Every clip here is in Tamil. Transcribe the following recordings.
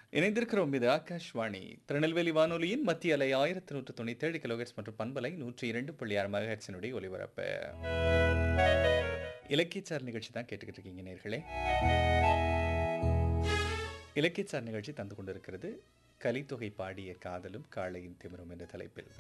இணைந்திருக்கிறோம் இது ஆகாஷ்வாணி திருநெல்வேலி வானொலியின் மத்திய அலை ஆயிரத்தி நூற்று தொண்ணூத்தி ஏழு கிலோஹெட்ஸ் மற்றும் பண்பலை நூற்றி இரண்டு புள்ளி ஆறு மெகாஹெட்ஸினுடைய ஒலிபரப்பு இலக்கியச்சார் நிகழ்ச்சி தான் கேட்டுக்கிட்டு இருக்கீங்க நேர்களே இலக்கியச்சார் நிகழ்ச்சி தந்து கொண்டிருக்கிறது கலித்தொகை பாடிய காதலும் காளையின் திமிரும் என்ற தலைப்பில்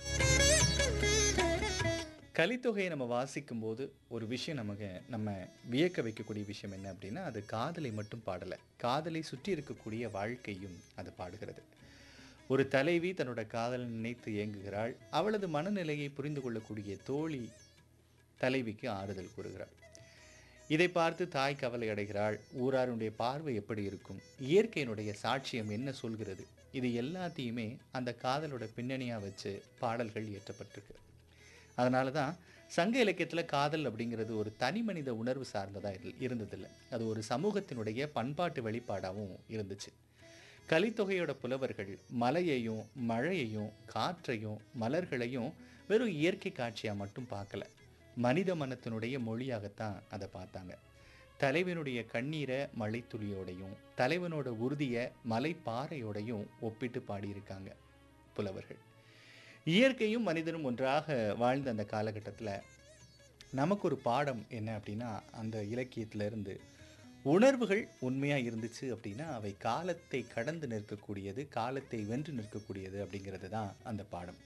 கலித்தொகையை நம்ம வாசிக்கும் போது ஒரு விஷயம் நமக்கு நம்ம வியக்க வைக்கக்கூடிய விஷயம் என்ன அப்படின்னா அது காதலை மட்டும் பாடலை காதலை சுற்றி இருக்கக்கூடிய வாழ்க்கையும் அது பாடுகிறது ஒரு தலைவி தன்னோட காதலை நினைத்து இயங்குகிறாள் அவளது மனநிலையை புரிந்து கொள்ளக்கூடிய தோழி தலைவிக்கு ஆறுதல் கூறுகிறாள் இதை பார்த்து தாய் கவலை அடைகிறாள் ஊராருடைய பார்வை எப்படி இருக்கும் இயற்கையினுடைய சாட்சியம் என்ன சொல்கிறது இது எல்லாத்தையுமே அந்த காதலோட பின்னணியாக வச்சு பாடல்கள் இயற்றப்பட்டிருக்கு அதனால தான் சங்க இலக்கியத்தில் காதல் அப்படிங்கிறது ஒரு தனி மனித உணர்வு சார்ந்ததாக இருந்ததில்லை அது ஒரு சமூகத்தினுடைய பண்பாட்டு வெளிப்பாடாகவும் இருந்துச்சு கலித்தொகையோட புலவர்கள் மலையையும் மழையையும் காற்றையும் மலர்களையும் வெறும் இயற்கை காட்சியாக மட்டும் பார்க்கல மனித மனத்தினுடைய மொழியாகத்தான் அதை பார்த்தாங்க தலைவனுடைய கண்ணீரை மழைத்துளியோடையும் தலைவனோட உறுதியை மலைப்பாறையோடையும் ஒப்பிட்டு பாடியிருக்காங்க புலவர்கள் இயற்கையும் மனிதனும் ஒன்றாக வாழ்ந்த அந்த காலகட்டத்தில் நமக்கு ஒரு பாடம் என்ன அப்படின்னா அந்த இலக்கியத்திலிருந்து உணர்வுகள் உண்மையாக இருந்துச்சு அப்படின்னா அவை காலத்தை கடந்து நிற்கக்கூடியது காலத்தை வென்று நிற்கக்கூடியது அப்படிங்கிறது தான் அந்த பாடம்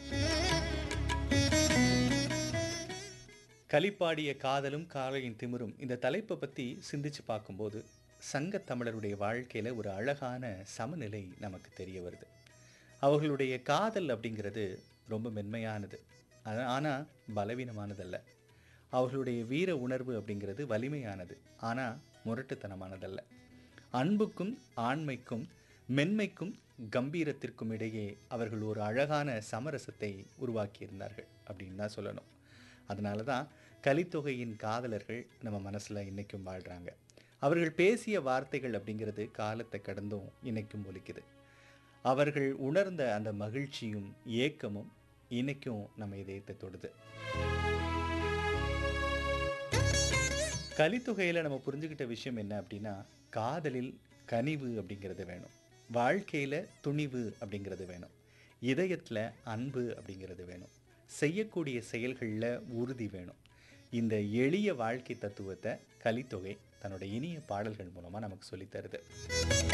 களிப்பாடிய காதலும் காலையின் திமிரும் இந்த தலைப்பை பற்றி சிந்திச்சு பார்க்கும்போது சங்கத் தமிழருடைய வாழ்க்கையில் ஒரு அழகான சமநிலை நமக்கு தெரிய வருது அவர்களுடைய காதல் அப்படிங்கிறது ரொம்ப மென்மையானது ஆனால் பலவீனமானதல்ல அவர்களுடைய வீர உணர்வு அப்படிங்கிறது வலிமையானது ஆனால் முரட்டுத்தனமானதல்ல அன்புக்கும் ஆண்மைக்கும் மென்மைக்கும் கம்பீரத்திற்கும் இடையே அவர்கள் ஒரு அழகான சமரசத்தை உருவாக்கியிருந்தார்கள் அப்படின்னு தான் சொல்லணும் அதனால தான் கலித்தொகையின் காதலர்கள் நம்ம மனசில் இன்றைக்கும் வாழ்கிறாங்க அவர்கள் பேசிய வார்த்தைகள் அப்படிங்கிறது காலத்தை கடந்தும் இன்றைக்கும் ஒலிக்குது அவர்கள் உணர்ந்த அந்த மகிழ்ச்சியும் ஏக்கமும் இன்னைக்கும் நம்ம இதயத்தை தொடுது கலித்தொகையில் நம்ம புரிஞ்சுக்கிட்ட விஷயம் என்ன அப்படின்னா காதலில் கனிவு அப்படிங்கிறது வேணும் வாழ்க்கையில் துணிவு அப்படிங்கிறது வேணும் இதயத்தில் அன்பு அப்படிங்கிறது வேணும் செய்யக்கூடிய செயல்களில் உறுதி வேணும் இந்த எளிய வாழ்க்கை தத்துவத்தை கலித்தொகை தன்னோட இனிய பாடல்கள் மூலமாக நமக்கு சொல்லித்தருது